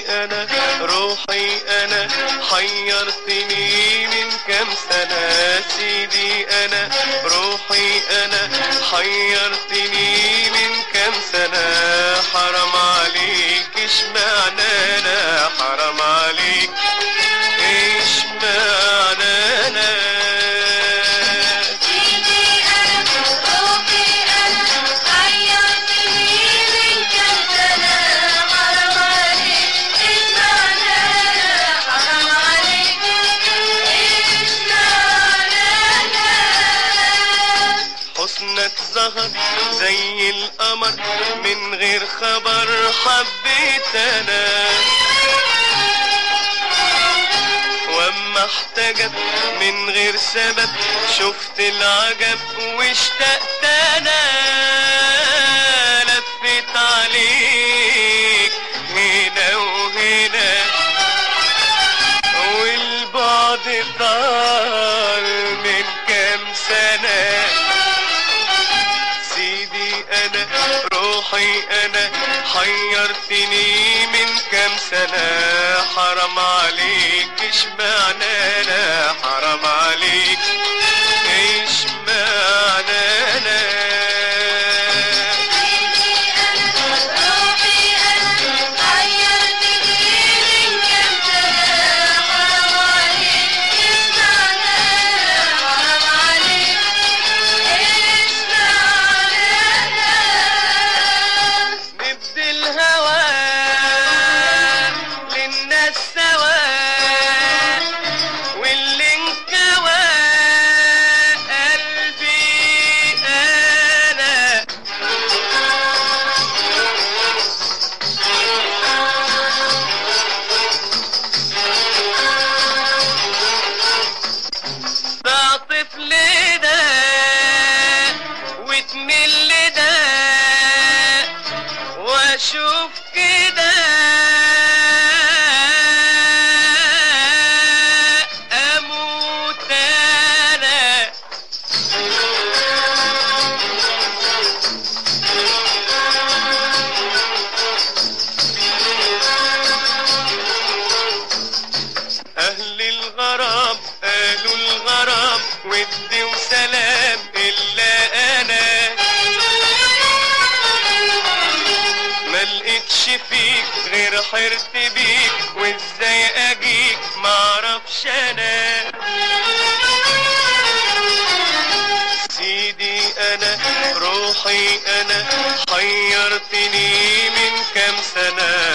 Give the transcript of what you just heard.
انا روحي انا حيرتني من كم سنة سيدي انا روحي انا حيرتني من كم سنة حرام عليك ايش معنى انا حرام عليك ايش معنى انا سيدي أنا روحي أنا حيرتني من كم سنة حرام عليك إيش معنى حرام عليك إيش معنى حسنك ظهر زي القمر من غير خبر حبيت انا واما احتجب من غير سبب شفت العجب واشتقت انا لفت عليك هنا وهنا والبعد طال من كام سنة سيدي أنا روحي أنا حيرتني من كام سنة حرام عليك إيش معنى أنا حرام عليك إيش معنى أنا روحي أنا حيرتني من كم سنة حرام عليك إيش معنى حرام عليك إيش معنى نبدي الهوى للناس سوا واللي انكوى قلبي انا بعطف لده وتمل ده واشوف كده اموت انا اهل الغرام قالوا الغرام ودي وسلام الا انا ما لقيتش فيك غير حرت بيك وازاي اجيك معرفش انا سيدي انا روحي انا حيرتني من كام سنة